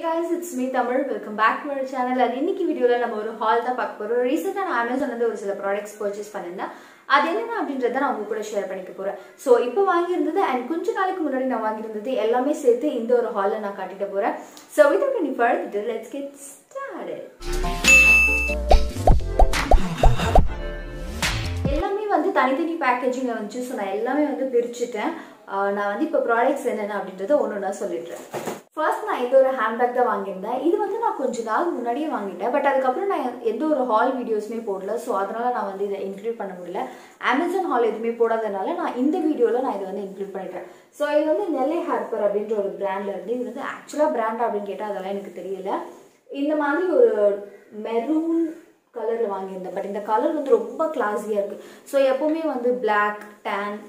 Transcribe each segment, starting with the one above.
guys, it's me Tamil welcome back to our channel and இன்னைக்கு வீடியோவில் நம்ம ஒரு ஹால் தான் பார்க்க போகிறோம் ரீசெண்டாக நான் அமேசான் வந்து ஒரு சில ப்ராடக்ட்ஸ் பர்ச்சேஸ் பண்ணியிருந்தேன் அது என்னென்ன அப்படின்றத நான் உங்க கூட ஷேர் பண்ணிக்க போகிறேன் ஸோ இப்போ வாங்கியிருந்தது அண்ட் கொஞ்ச நாளைக்கு முன்னாடி நான் வாங்கியிருந்தது எல்லாமே சேர்த்து இந்த ஒரு ஹாலில் நான் காட்டிட்டு போகிறேன் so with any further let's get started எல்லாமே வந்து தனித்தனி பேக்கேஜிங்கில் வந்துச்சு ஸோ நான் எல்லாமே வந்து பிரிச்சுட்டேன் ஆஹ் நான் வந்து இப்போ ப்ராடக்ட்ஸ் என்னென்ன அப்படின்றத ஒன்று ஒன்றா சொல்லிடுறேன் ஃபர்ஸ்ட் நான் இந்த ஒரு ஹேண்ட்பேக் தான் வாங்கியிருந்தேன் இது வந்து நான் கொஞ்ச நாள் முன்னாடியே வாங்கிட்டேன் பட் அதுக்கப்புறம் நான் எந்த ஒரு ஹால் வீடியோஸுமே போடல ஸோ அதனால நான் வந்து இதை இன்க்ளூட் பண்ண முடியல அமேசான் ஹால் எதுவுமே போடாதனால நான் இந்த வீடியோவில் நான் இதை வந்து இன்க்ளூட் பண்ணிட்டேன் ஸோ இது வந்து நெல்லை ஹார்பர் அப்படின்ற ஒரு பிராண்ட்ல இருந்து இது வந்து ஆக்சுவலாக பிராண்ட் அப்படின்னு கேட்டால் அதெல்லாம் எனக்கு தெரியல இந்த மாதிரி ஒரு மெரூன் கலரில் வாங்கியிருந்தேன் பட் இந்த கலர் வந்து ரொம்ப கிளாஸியாக இருக்குது ஸோ எப்போவுமே வந்து பிளாக் டேன்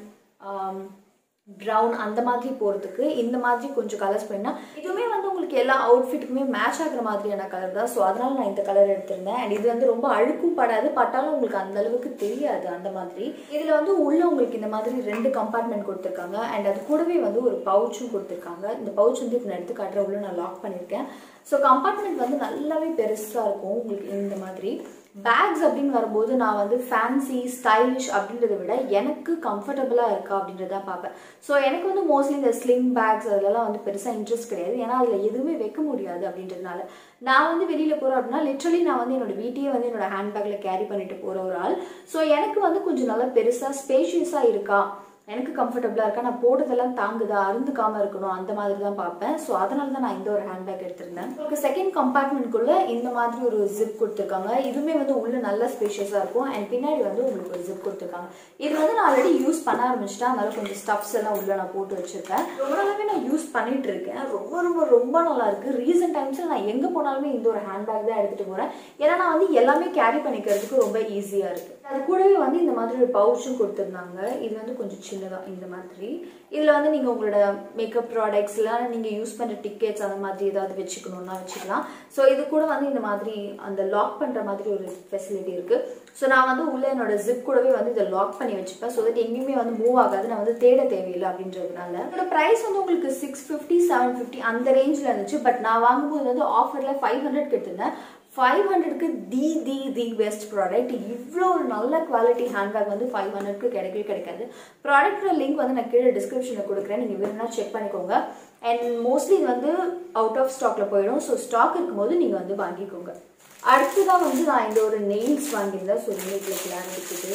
ப்ரௌன் அந்த மாதிரி போகிறதுக்கு இந்த மாதிரி கொஞ்சம் கலர்ஸ் பண்ணால் இதுவுமே வந்து உங்களுக்கு எல்லா அவுட்ஃபிட்டுக்குமே மேட்ச் ஆகுற மாதிரியான கலர் தான் ஸோ அதனால நான் இந்த கலர் எடுத்திருந்தேன் அண்ட் இது வந்து ரொம்ப அழுக்கும் படாது பட்டாலும் உங்களுக்கு அந்த அளவுக்கு தெரியாது அந்த மாதிரி இதில் வந்து உள்ள உங்களுக்கு இந்த மாதிரி ரெண்டு கம்பார்ட்மெண்ட் கொடுத்துருக்காங்க அண்ட் அது கூடவே வந்து ஒரு பவுச்சும் கொடுத்துருக்காங்க இந்த பவுச் வந்து இப்போ நான் எடுத்து காட்டுற உள்ள நான் லாக் பண்ணியிருக்கேன் ஸோ கம்பார்ட்மெண்ட் வந்து நல்லாவே பெருசாக இருக்கும் உங்களுக்கு இந்த மாதிரி பேக்ஸ் அப்படின்னு வரும்போது நான் வந்து ஃபேன்சி ஸ்டைலிஷ் அப்படின்றத விட எனக்கு கம்ஃபர்டபுளாக இருக்கா அப்படின்றத பார்ப்பேன் ஸோ எனக்கு வந்து மோஸ்ட்லி இந்த ஸ்லிங் பேக்ஸ் அதெல்லாம் வந்து பெருசாக இன்ட்ரெஸ்ட் கிடையாது ஏன்னா அதில் எதுவுமே வைக்க முடியாது அப்படின்றதுனால நான் வந்து வெளியில் போகிறேன் அப்படின்னா லிட்ரலி நான் வந்து என்னோட வீட்டையே வந்து என்னோட ஹேண்ட்பேக்கில் கேரி பண்ணிட்டு போகிற ஒரு ஆள் ஸோ எனக்கு வந்து கொஞ்சம் நல்லா பெருசாக ஸ்பேஷியஸாக இருக்கா எனக்கு கம்ஃபர்டபுளாக இருக்கா நான் போட்டதெல்லாம் தாங்குதா அருந்துக்காம இருக்கணும் அந்த மாதிரி தான் பார்ப்பேன் ஸோ அதனால தான் நான் இந்த ஒரு ஹேண்ட்பேக் எடுத்திருந்தேன் உங்களுக்கு செகண்ட் கம்பார்ட்மெண்ட்குள்ள இந்த மாதிரி ஒரு ஜிப் கொடுத்துருக்காங்க இதுவுமே வந்து உள்ள நல்ல ஸ்பேஷியஸாக இருக்கும் அண்ட் பின்னாடி வந்து உங்களுக்கு ஒரு ஜிப் கொடுத்துருக்காங்க இது வந்து நான் ஆல்ரெடி யூஸ் பண்ண ஆரம்பிச்சிட்டேன் அதனால கொஞ்சம் ஸ்டப்ஸ் எல்லாம் உள்ள நான் போட்டு வச்சிருக்கேன் ரொம்ப நாளாவே நான் யூஸ் பண்ணிட்டு இருக்கேன் ரொம்ப ரொம்ப ரொம்ப நல்லா இருக்கு ரீசெண்ட் டைம்ஸ்ல நான் எங்க போனாலுமே இந்த ஒரு ஹேண்ட்பேக் தான் எடுத்துட்டு போறேன் ஏன்னா நான் வந்து எல்லாமே கேரி பண்ணிக்கிறதுக்கு ரொம்ப ஈஸியா இருக்கு அது கூடவே வந்து இந்த மாதிரி ஒரு பவுச்சும் கொடுத்துருந்தாங்க இது வந்து கொஞ்சம் சின்னதாக இந்த மாதிரி இதில் வந்து நீங்கள் உங்களோட மேக்கப் ப்ராடக்ட்ஸ் இல்லை நீங்கள் யூஸ் பண்ணுற டிக்கெட்ஸ் அந்த மாதிரி ஏதாவது வச்சுக்கணும்னா வச்சுக்கலாம் ஸோ இது கூட வந்து இந்த மாதிரி அந்த லாக் பண்ணுற மாதிரி ஒரு ஃபெசிலிட்டி இருக்குது ஸோ நான் வந்து உள்ள என்னோட ஜிப் கூடவே வந்து இதை லாக் பண்ணி வச்சுப்பேன் ஸோ தட் எங்கேயுமே வந்து மூவ் ஆகாது நான் வந்து தேட தேவையில்லை அப்படின்றதுனால இதோட ப்ரைஸ் வந்து உங்களுக்கு சிக்ஸ் ஃபிஃப்டி செவன் ஃபிஃப்டி அந்த ரேஞ்சில் இருந்துச்சு பட் நான் வாங்கும்போது வந்து ஆஃபரில் ஃபைவ் ஹண்ட்ரட் எடுத்திருந்தேன் ஃபைவ் ஹண்ட்ரட்க்கு the the the best product இவ்வளோ ஒரு நல்ல குவாலிட்டி ஹேண்ட்பேக் வந்து ஃபைவ் ஹண்ட்ரட்க்கு கிடைக்கவே கிடைக்காது ப்ராடக்டோட லிங்க் வந்து நான் கீழே டிஸ்கிரிப்ஷனில் கொடுக்குறேன் நீங்கள் வேணும்னா செக் பண்ணிக்கோங்க அண்ட் மோஸ்ட்லி இது வந்து அவுட் ஆஃப் ஸ்டாக்ல போயிடும் ஸோ ஸ்டாக் இருக்கும்போது நீங்கள் வந்து வாங்கிக்கோங்க அடுத்ததான் வந்து நான் இந்த ஒரு நெயில்ஸ் வாங்கியிருந்தேன் ஸோ நெயில்ஸில் கிளாரிட்டிக்கு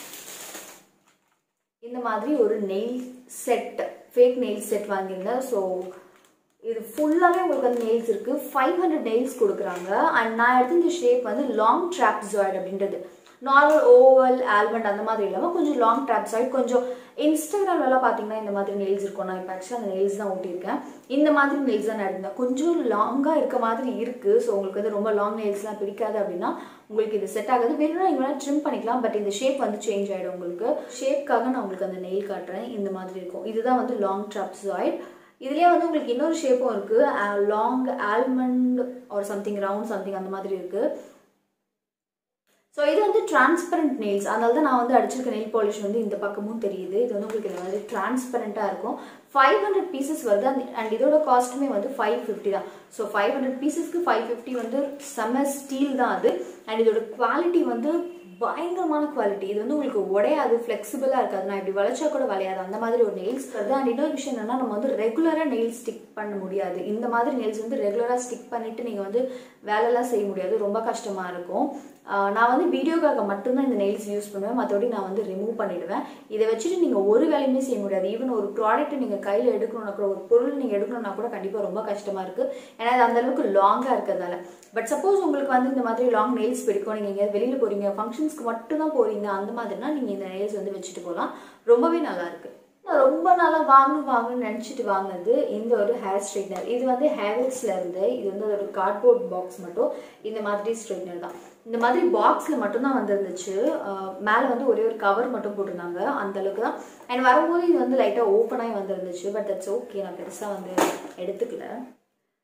இந்த மாதிரி ஒரு nail set fake nail set வாங்கியிருந்தேன் ஸோ இது ஃபுல்லாகவே உங்களுக்கு வந்து நெயில்ஸ் இருக்குது ஃபைவ் ஹண்ட்ரட் நெயில்ஸ் கொடுக்குறாங்க அண்ட் நான் எடுத்த இந்த ஷேப் வந்து லாங் ட்ராப்ஸாய்டு அப்படின்றது நார்மல் ஓவல் ஆல்மண்ட் அந்த மாதிரி இல்லாமல் கொஞ்சம் லாங் ட்ராப்ஸாய்டு கொஞ்சம் இன்ஸ்டாகிராம்லலாம் பார்த்தீங்கன்னா இந்த மாதிரி நெயில்ஸ் இருக்கும் நான் இப்போ ஆக்சுவலாக அந்த நெயில்ஸ் தான் ஊட்டியிருக்கேன் இந்த மாதிரி நெயில்ஸ் தான் நான் எடுத்தேன் கொஞ்சம் லாங்காக இருக்க மாதிரி இருக்குது ஸோ உங்களுக்கு வந்து ரொம்ப லாங் நெயில்ஸ்லாம் பிடிக்காது அப்படின்னா உங்களுக்கு இது செட் ஆகாது வேணும்னா நீங்கள் வேணால் ட்ரிம் பண்ணிக்கலாம் பட் இந்த ஷேப் வந்து சேஞ்ச் ஆகிடும் உங்களுக்கு ஷேப்க்காக நான் உங்களுக்கு அந்த நெயில் காட்டுறேன் இந்த மாதிரி இருக்கும் இதுதான் வந்து லாங் ட்ராப்ஸாய்டு இதுலேயே வந்து உங்களுக்கு இன்னொரு ஷேப்பும் இருக்குது long almond or something round something அந்த மாதிரி இருக்குது ஸோ இது வந்து டிரான்ஸ்பரண்ட் நெயில்ஸ் அதனால தான் நான் வந்து அடிச்சிருக்க நெயில் பாலிஷ் வந்து இந்த பக்கமும் தெரியுது இது வந்து உங்களுக்கு இந்த மாதிரி டிரான்ஸ்பரண்ட்டாக இருக்கும் ஃபைவ் ஹண்ட்ரட் பீசஸ் வருது அந்த அண்ட் இதோட காஸ்ட்டுமே வந்து ஃபைவ் ஃபிஃப்டி தான் ஸோ ஃபைவ் ஹண்ட்ரட் பீசஸ்க்கு ஃபைவ் ஃபிஃப்டி வந்து செம ஸ்டீல் தான் அது அண்ட் இதோட குவாலிட்டி வந்து பயங்கரமான குவாலிட்டி இது வந்து உங்களுக்கு உடையாது ஃப்ளெக்சிபிளாக இருக்காது நான் இப்படி வளைச்சா கூட வளையாது அந்த மாதிரி ஒரு நெயில்ஸ் வருது அண்ட் இன்னொரு விஷயம் என்னன்னா நம்ம வந்து ரெகுலராக நெயில் ஸ்டிக் பண்ண முடியாது இந்த மாதிரி நெயில்ஸ் வந்து ரெகுலராக ஸ்டிக் பண்ணிட்டு நீங்கள் வந்து வேலையெல்லாம் செய்ய முடியாது ரொம்ப கஷ்டமாக இருக்கும் நான் வந்து வீடியோக்காக மட்டும்தான் இந்த நெயில்ஸ் யூஸ் பண்ணுவேன் மற்றபடி நான் வந்து ரிமூவ் பண்ணிடுவேன் இதை வச்சுட்டு நீங்கள் ஒரு வேலையுமே செய்ய முடியாது ஈவன் ஒரு ப்ராடக்ட் நீங்கள் கையில் எடுக்கணும்னா கூட ஒரு பொருள் நீங்கள் எடுக்கணும்னா கூட கண்டிப்பாக ரொம்ப கஷ்டமாக இருக்குது ஏன்னா அது அந்த அளவுக்கு லாங்காக இருக்கிறதால பட் சப்போஸ் உங்களுக்கு வந்து இந்த மாதிரி லாங் நெயில்ஸ் பிடிக்கும் நீங்கள் எங்கேயாவது வெளியில் போகிறீங்க ஃபங்க்ஷன்ஸ்க்கு மட்டும் தான் போகிறீங்க அந்த மாதிரினா நீங்கள் இந்த நெயில்ஸ் வந்து வச்சுட்டு போகலாம் ரொம்பவே நல்லா இருக்குது நான் ரொம்ப நாளாக வாங்கணும் வாங்கணும்னு நினச்சிட்டு வாங்கினது இந்த ஒரு ஹேர் ஸ்ட்ரைட்னர் இது வந்து ஹேவல்ஸில் இருந்து இது வந்து அதோட கார்ட்போர்ட் பாக்ஸ் மட்டும் இந்த மாதிரி ஸ்ட்ரைட்னர் தான் இந்த மாதிரி பாக்ஸில் மட்டும்தான் வந்துருந்துச்சு மேலே வந்து ஒரே ஒரு கவர் மட்டும் போட்டிருந்தாங்க அந்த அளவுக்கு தான் அண்ட் வரும்போது இது வந்து லைட்டாக ஓப்பனாகி வந்துருந்துச்சு பட் தட்ஸ் ஓகே நான் பெருசாக வந்து எடுத்துக்கல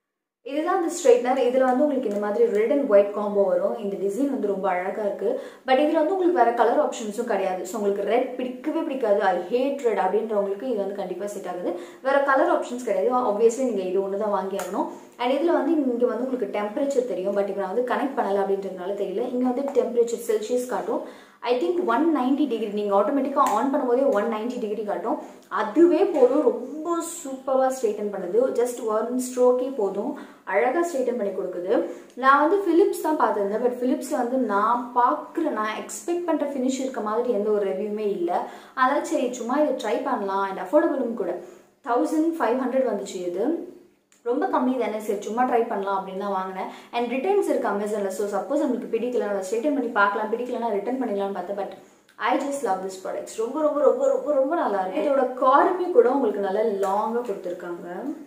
இதுதான் அந்த ஸ்ட்ரைட்னர் இதில் வந்து உங்களுக்கு இந்த மாதிரி ரெட் அண்ட் ஒயிட் காம்போ வரும் இந்த டிசைன் வந்து ரொம்ப அழகாக இருக்குது பட் இதில் வந்து உங்களுக்கு வேறு கலர் ஆப்ஷன்ஸும் கிடையாது ஸோ உங்களுக்கு ரெட் பிடிக்கவே பிடிக்காது ஐ ஹேட் ரெட் அப்படின்றவங்களுக்கு இது வந்து கண்டிப்பாக செட் ஆகுது வேறு கலர் ஆப்ஷன்ஸ் கிடையாது ஆப்வியஸ்லி நீங்கள் இது ஒன்று தான் வாங்கி ஆகணும் அண்ட் இதில் வந்து இங்கே வந்து உங்களுக்கு டெம்பரேச்சர் தெரியும் பட் இப்போ நான் வந்து கனெக்ட் பண்ணலை அப்படின்றதுனால தெரியல இங்கே வந்து டெம்பரேச்சர் செல்சியஸ் காட்டும் I think one ninety degree நீங்கள் ஆட்டோமேட்டிக்காக ஆன் பண்ணும்போதே ஒன் நைன்டி டிகிரி காட்டும் அதுவே போதும் ரொம்ப சூப்பராக ஸ்ட்ரெயிட்டன் பண்ணுது ஜஸ்ட் ஒன் ஸ்ட்ரோக்கே போதும் அழகாக ஸ்ட்ரெயிட்டன் பண்ணி கொடுக்குது நான் வந்து ஃபிலிப்ஸ் தான் பார்த்துருந்தேன் பட் ஃபிலிப்ஸில் வந்து நான் பார்க்குற நான் எக்ஸ்பெக்ட் பண்ணுற ஃபினிஷ் இருக்க மாதிரி எந்த ஒரு ரெவ்யூமே இல்லை அதனால் சரி சும்மா இதை ட்ரை பண்ணலாம் அண்ட் அஃபோர்டபுளும் கூட தௌசண்ட் ஃபைவ் ஹண்ட்ரட் வந்துச்சு இது ரொம்ப கம்மி தானே சரி சும்மா ட்ரை பண்ணலாம் அப்படின்னு தான் வாங்கினேன் அண்ட் ரிட்டர்ன்ஸ் இருக்கு அமேசானில் ஸோ சப்போஸ் நம்மளுக்கு பிடிக்கல நம்ம ஸ்ட்ரெயிட்டன் பண்ணி பார்க்கலாம் பிடிக்கலனா ரிட்டர்ன் பண்ணிடலாம்னு பார்த்தேன் but I just love this products ரொம்ப ரொம்ப ரொம்ப ரொம்ப ரொம்ப நல்லா இருக்கு இதோட கார்டுமே கூட உங்களுக்கு நல்லா லாங்காக கொடுத்துருக்காங்க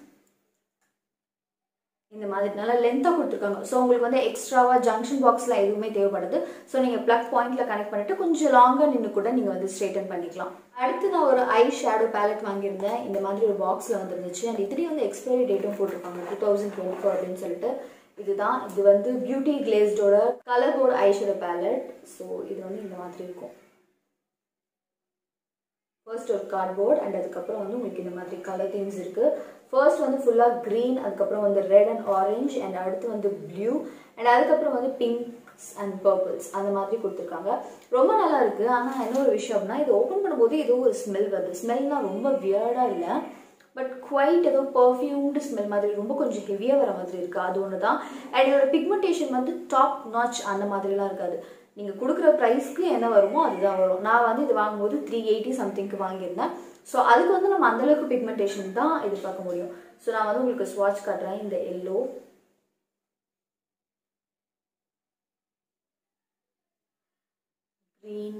இந்த மாதிரி நல்லா லென்த்தாக கொடுத்துருக்காங்க ஸோ உங்களுக்கு வந்து எக்ஸ்ட்ராவாக ஜங்ஷன் பாக்ஸில் எதுவுமே தேவைப்படுது ஸோ நீங்கள் ப்ளக் பாயிண்ட்டில் கனெக்ட் பண்ணிட்டு கொஞ்சம் லாங்காக நின்று கூட நீங்கள் வந்து ஸ்ட்ரெயிட்டன் பண்ணிக்கலாம் அடுத்து நான் ஒரு ஐ ஷேடோ பேலட் வாங்கியிருந்தேன் இந்த மாதிரி ஒரு பாக்ஸில் வந்துருந்துச்சு அண்ட் இதுலேயும் வந்து எக்ஸ்பைரி டேட்டும் போட்டிருப்பாங்க டூ தௌசண்ட் டுவெண்ட்டி ஃபோர் அப்படின்னு சொல்லிட்டு இதுதான் இது வந்து பியூட்டி கிளேஸ்டோட colour board eye shadow palette so இது வந்து இந்த மாதிரி இருக்கும் ஃபர்ஸ்ட் ஒரு கார்ட்போர்ட் அண்ட் அதுக்கப்புறம் வந்து உங்களுக்கு இந்த மாதிரி கலர் தீம்ஸ் இருக்குது ஃபர்ஸ்ட் வந்து ஃபுல்லாக க்ரீன் அதுக்கப்புறம் வந்து ரெட் அண்ட் ஆரஞ்ச் அண்ட் அடுத்து வந்து ப்ளூ அண்ட் அதுக்கப்புறம் வந்து பிங்க்ஸ் அண்ட் பர்பிள்ஸ் அந்த மாதிரி கொடுத்துருக்காங்க ரொம்ப நல்லா இருக்குது ஆனால் என்ன ஒரு விஷயம் அப்படின்னா இது ஓப்பன் பண்ணும்போது ஏதோ ஒரு ஸ்மெல் வருது ஸ்மெல்னா ரொம்ப வியர்டாக இல்லை பட் குவைட் ஏதோ பர்ஃப்யூம்டு ஸ்மெல் மாதிரி ரொம்ப கொஞ்சம் ஹெவியாக வர மாதிரி இருக்குது அது ஒன்று தான் அண்ட் இதோட பிக்மெண்டேஷன் வந்து டாப் நாச் அந்த மாதிரிலாம் இருக்காது நீங்கள் கொடுக்குற ப்ரைஸ்க்கு என்ன வருமோ அதுதான் வரும் நான் வந்து இது வாங்கும்போது த்ரீ எயிட்டி சம்திங்க்கு வாங்கியிருந்தேன் ஸோ அதுக்கு வந்து நம்ம அந்தளவுக்கு பிக்மெண்டேஷன் தான் எதிர்பார்க்க முடியும் ஸோ நான் வந்து உங்களுக்கு ஸ்வாட்ச் காட்டுறேன் இந்த எல்லோ க்ரீன்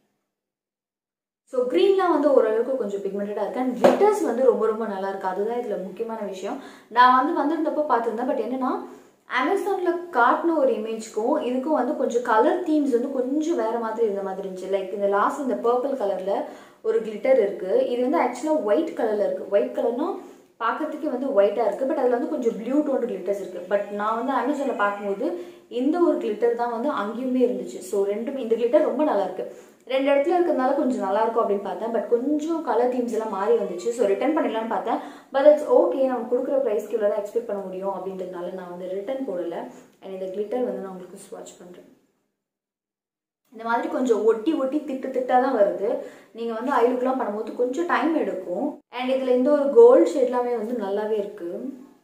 ஸோ க்ரீன்லாம் வந்து ஓரளவுக்கு கொஞ்சம் பிக்மெண்டடாக இருக்கு அண்ட் கிளிட்டர்ஸ் வந்து ரொம்ப ரொம்ப நல்லா இருக்கு அதுதான் இதில் முக்கியமான விஷயம் நான் வந்து வந்திருந்தப்போ பார்த்துருந்தேன் பட் என்னன்னா அமேசானில் காட்டின ஒரு இமேஜ்க்கும் இதுக்கும் வந்து கொஞ்சம் கலர் தீம்ஸ் வந்து கொஞ்சம் வேறு மாதிரி இருந்த மாதிரி இருந்துச்சு லைக் இந்த லாஸ்ட் இந்த பர்பிள் கலரில் ஒரு கிளிட்டர் இருக்குது இது வந்து ஆக்சுவலாக ஒயிட் கலரில் இருக்குது ஒயிட் கலர்னா பார்க்கறதுக்கே வந்து ஒயிட்டாக இருக்குது பட் அதில் வந்து கொஞ்சம் ப்ளூ டோன் கிளிட்டர்ஸ் இருக்குது பட் நான் வந்து அமேசானில் பார்க்கும்போது இந்த ஒரு கிளிட்டர் தான் வந்து அங்கேயுமே இருந்துச்சு ஸோ ரெண்டுமே இந்த கிளிட்டர் ரொம்ப நல்லா இருக்கு ரெண்டு இடத்துல இருக்கிறதுனால கொஞ்சம் நல்லா இருக்கும் அப்படின்னு பார்த்தேன் பட் கொஞ்சம் கலர் தீம்ஸ் எல்லாம் மாறி வந்துச்சு ஸோ ரிட்டர்ன் பண்ணிடலாம்னு பார்த்தேன் பட் இட்ஸ் ஓகே நம்ம கொடுக்குற ப்ரைஸ்க்கு இவ்வளோ தான் எக்ஸ்பெக்ட் பண்ண முடியும் அப்படின்றதுனால நான் வந்து ரிட்டர்ன் போடலை அண்ட் இந்த கிளிட்டர் வந்து நான் உங்களுக்கு ஸ்வாட்ச் பண்ணுறேன் இந்த மாதிரி கொஞ்சம் ஒட்டி ஒட்டி திட்டு திட்டாக தான் வருது நீங்கள் வந்து ஐலுக்குலாம் பண்ணும்போது கொஞ்சம் டைம் எடுக்கும் அண்ட் இதில் இந்த ஒரு கோல்ட் ஷேட்லாமே வந்து நல்லாவே இருக்குது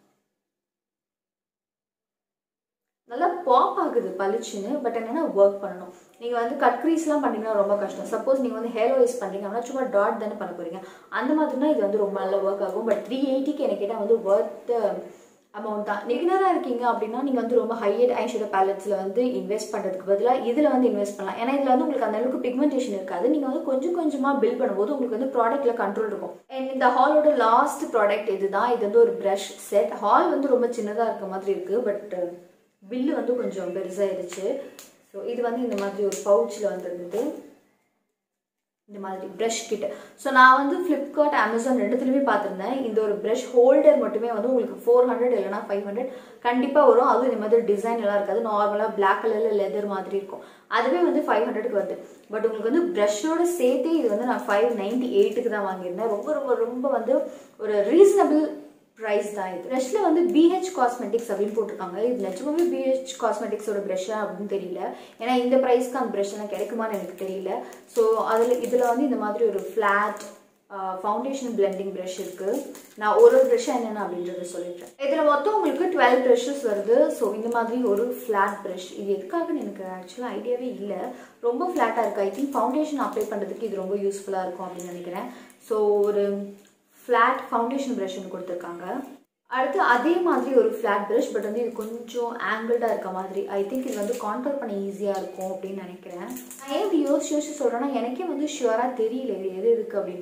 நல்லா பாப் ஆகுது பளிச்சுன்னு பட் என்னன்னா ஒர்க் பண்ணணும் நீங்கள் வந்து கட் க்ரீஸ்லாம் பண்ணீங்கன்னா ரொம்ப கஷ்டம் சப்போஸ் நீங்கள் வந்து ஹேர் வாய்ஸ் பண்ணுறீங்க அப்படின்னா சும்மா டாட் தானே பண்ண போகிறீங்க அந்த மாதிரினா இது வந்து ரொம்ப நல்லா ஒர்க் ஆகும் பட் த்ரீ எயிட்டிக்கு எனக்கு கேட்டால் வந்து ஒர்த் அமௌண்ட் தான் நிகனராக இருக்கீங்க அப்படின்னா நீங்கள் வந்து ரொம்ப ஹையட் ஐஷேடோ பேலட்ஸில் வந்து இன்வெஸ்ட் பண்ணுறதுக்கு பதிலாக இதில் வந்து இன்வெஸ்ட் பண்ணலாம் ஏன்னா இதில் வந்து உங்களுக்கு அந்த அளவுக்கு பிக்மெண்டேஷன் இருக்காது நீங்கள் வந்து கொஞ்சம் கொஞ்சமாக பில் பண்ணும்போது உங்களுக்கு வந்து ப்ராடக்ட்ல கண்ட்ரோல் இருக்கும் அண்ட் இந்த ஹாலோட லாஸ்ட் ப்ராடக்ட் இதுதான் இது வந்து ஒரு ப்ரஷ் செட் ஹால் வந்து ரொம்ப சின்னதாக இருக்க மாதிரி இருக்குது பட் பில்லு வந்து கொஞ்சம் பெருசாகிடுச்சு ஸோ இது வந்து இந்த மாதிரி ஒரு பவுச்சில் வந்துருந்தது இந்த மாதிரி ப்ரஷ் கிட் ஸோ நான் வந்து ஃப்ளிப்கார்ட் அமேசான் ரெண்டுத்துலையுமே பார்த்துருந்தேன் இந்த ஒரு ப்ரஷ் ஹோல்டர் மட்டுமே வந்து உங்களுக்கு ஃபோர் ஹண்ட்ரட் இல்லைனா ஃபைவ் ஹண்ட்ரட் கண்டிப்பாக வரும் அதுவும் இந்த மாதிரி டிசைன் எல்லாம் இருக்காது நார்மலாக பிளாக் கலரில் லெதர் மாதிரி இருக்கும் அதுவே வந்து ஃபைவ் ஹண்ட்ரட்க்கு வருது பட் உங்களுக்கு வந்து ப்ரஷோட சேர்த்தே இது வந்து நான் ஃபைவ் நைன்டி எயிட்டுக்கு தான் வாங்கியிருந்தேன் ரொம்ப ரொம்ப ரொம்ப வந்து ஒரு ரீசனபிள் ப்ரைஸ் தான் இது ப்ரஷ்ல வந்து பிஹெச் காஸ்மெட்டிக்ஸ் அப்படின்னு போட்டிருக்காங்க இது நிஜமாவே பிஹெச் காஸ்மெட்டிக்ஸோட ப்ரஷ்ஷா அப்படின்னு தெரியல ஏன்னா இந்த ப்ரைஸ்க்கு அந்த ப்ரஷ் எல்லாம் கிடைக்குமான்னு எனக்கு தெரியல ஸோ அதில் இதில் வந்து இந்த மாதிரி ஒரு ஃப்ளாட் ஃபவுண்டேஷன் பிளெண்டிங் ப்ரஷ் இருக்கு நான் ஒரு ஒரு ப்ரஷ் என்னென்ன அப்படின்றத சொல்லிடுறேன் இதில் மொத்தம் உங்களுக்கு டுவெல் ப்ரஷஸ் வருது ஸோ இந்த மாதிரி ஒரு ஃப்ளாட் ப்ரஷ் இது எதுக்காகன்னு எனக்கு ஆக்சுவலாக ஐடியாவே இல்லை ரொம்ப ஃப்ளாட்டாக இருக்குது ஐ திங்க் ஃபவுண்டேஷன் அப்ளை பண்ணுறதுக்கு இது ரொம்ப யூஸ்ஃபுல்லாக இருக்கும் அப்படின்னு நினைக்கிறேன் ஸோ ஒரு ஃப்ளாட் ஃபவுண்டேஷன் ப்ரஷ்னு கொடுத்துருக்காங்க அடுத்து அதே மாதிரி ஒரு ஃப்ளாட் ப்ரஷ் பட் வந்து இது கொஞ்சம் ஆங்கிள்டாக இருக்க மாதிரி ஐ திங்க் இது வந்து கான்ட்ரோல் பண்ண ஈஸியாக இருக்கும் அப்படின்னு நினைக்கிறேன் நான் ஏன் இப்படி யோசிச்சு யோசிச்சு சொல்கிறேன்னா எனக்கே வந்து ஷுவராக தெரியல இது எது இருக்குது அப்படின்ட்டு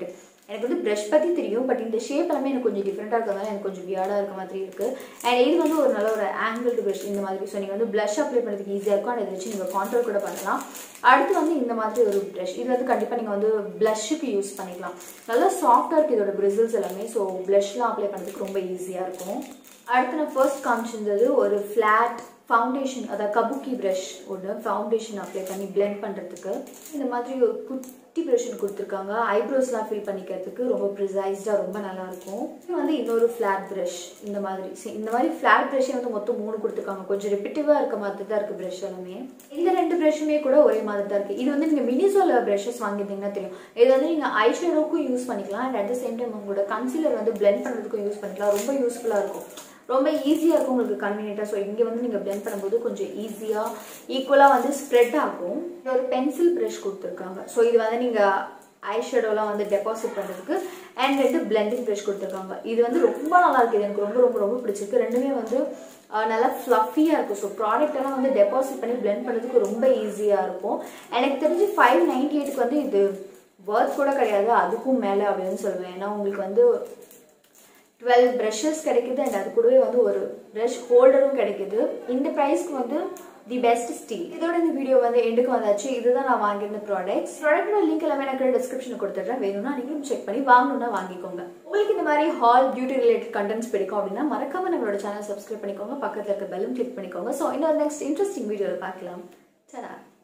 எனக்கு வந்து ப்ரஷ் பற்றி தெரியும் பட் இந்த ஷேப் எல்லாமே எனக்கு கொஞ்சம் டிஃப்ரெண்ட்டாக இருக்கிறதால எனக்கு கொஞ்சம் வியார்டாக இருக்க மாதிரி இருக்குது அண்ட் இது வந்து ஒரு நல்ல ஒரு ஆங்கிள்டு ப்ரஷ் இந்த மாதிரி ஸோ நீங்கள் வந்து ப்ளஷ் அப்ளை பண்ணுறதுக்கு ஈஸியாக இருக்கும் அண்ட் இதை வச்சு நீங்கள் கான்ட்ரோல் கூட பண்ணலாம் அடுத்து வந்து இந்த மாதிரி ஒரு ப்ரஷ் இது வந்து கண்டிப்பாக நீங்கள் வந்து ப்ளஷ்ஷுக்கு யூஸ் பண்ணிக்கலாம் நல்லா சாஃப்டாக இருக்குது இதோட பிரிசில்ஸ் எல்லாமே ஸோ ப்ளஷ்லாம் அப்ளை பண்ணுறதுக்கு ரொம்ப ஈஸியாக இருக்கும் அடுத்து நான் ஃபர்ஸ்ட் காமிச்சிருந்தது ஒரு ஃப்ளாட் ஃபவுண்டேஷன் அதாவது கபுக்கி ப்ரஷ் ஒன்று ஃபவுண்டேஷன் அப்ளை பண்ணி பிளெண்ட் பண்ணுறதுக்கு இந்த மாதிரி ஒரு குட்டி ப்ரஷ் கொடுத்துருக்காங்க ஐப்ரோஸ்லாம் ஃபில் பண்ணிக்கிறதுக்கு ரொம்ப ப்ரிசைஸ்டாக ரொம்ப நல்லாயிருக்கும் இது வந்து இன்னொரு ஃப்ளாட் ப்ரஷ் இந்த மாதிரி See, இந்த மாதிரி ஃப்ளாட் ப்ரஷ்ஷே வந்து மொத்தம் மூணு கொடுத்துருக்காங்க கொஞ்சம் ரிப்பிட்டிவாக இருக்க மாதிரி தான் இருக்குது ப்ரஷ் எல்லாமே இந்த ரெண்டு ப்ரஷ்ஷுமே கூட ஒரே மாதிரி தான் இருக்குது இது வந்து நீங்கள் மினிசோல ப்ரஷஸ் வாங்கியிருந்தீங்கன்னா தெரியும் இது வந்து நீங்கள் ஐஷேடோக்கும் யூஸ் பண்ணிக்கலாம் and at the same time உங்களோட கன்சீலர் வந்து பிளெண்ட் பண்ணுறதுக்கும் யூஸ் பண்ணிக்கலாம் ரொம்ப யூஸ்ஃபுல்லாக இருக்கும் ரொம்ப ஈஸியாக இருக்கும் உங்களுக்கு கன்வீனியண்ட்டாக ஸோ இங்கே வந்து நீங்கள் பிளெண்ட் பண்ணும்போது கொஞ்சம் ஈஸியாக ஈக்குவலாக வந்து ஸ்ப்ரெட் ஆகும் இது ஒரு பென்சில் ப்ரஷ் கொடுத்துருக்காங்க ஸோ இது வந்து நீங்கள் ஐ ஷேடோலாம் வந்து டெபாசிட் பண்ணுறதுக்கு அண்ட் ரெண்டு பிளெண்டிங் ப்ரஷ் கொடுத்துருக்காங்க இது வந்து ரொம்ப நல்லா இருக்குது இது எனக்கு ரொம்ப ரொம்ப ரொம்ப பிடிச்சிருக்கு ரெண்டுமே வந்து அஹ், நல்லா ஃப்ளஃபியாக இருக்கும் ஸோ ப்ராடக்ட் எல்லாம் வந்து டெபாசிட் பண்ணி பிளெண்ட் பண்ணுறதுக்கு ரொம்ப ஈஸியாக இருக்கும் எனக்கு தெரிஞ்சு ஃபைவ் நைன்டி எயிட்டுக்கு வந்து இது ஒர்த் கூட கிடையாது அதுக்கும் மேலே அப்படின்னு சொல்லுவேன் ஏன்னா உங்களுக்கு வந்து டுவெல் ப்ரஷஸ் கிடைக்குது அண்ட் அது கூடவே வந்து ஒரு ப்ரஷ் ஹோல்டரும் கிடைக்குது இந்த ப்ரைஸ்க்கு வந்து தி பெஸ்ட் ஸ்டீல் இதோட இந்த வீடியோ வந்து எண்டுக்கு வந்தாச்சு இதுதான் நான் வாங்கியிருந்த ப்ராடக்ட்ஸ் ப்ராடக்டோட லிங்க் எல்லாமே எனக்கு டிஸ்கிரிப்ஷன் கொடுத்துட்றேன் வேணும்னா நீங்களும் செக் பண்ணி வாங்கணும்னா வாங்கிக்கோங்க உங்களுக்கு இந்த மாதிரி ஹால் பியூட்டி ரிலேட்டட் கண்டென்ட்ஸ் பிடிக்கும் அப்படின்னா மறக்காம நம்மளோட சேனல் சப்ஸ்கிரைப் பண்ணிக்கோங்க பக்கத்தில் இருக்க பெல்லும் கிளிக் பண்ணிக்கோங்க ஸோ இன்னொரு நெக்ஸ்ட் இன்ட்ரெஸ்டிங் வீடியோவில் பார்க்கலாம் சரா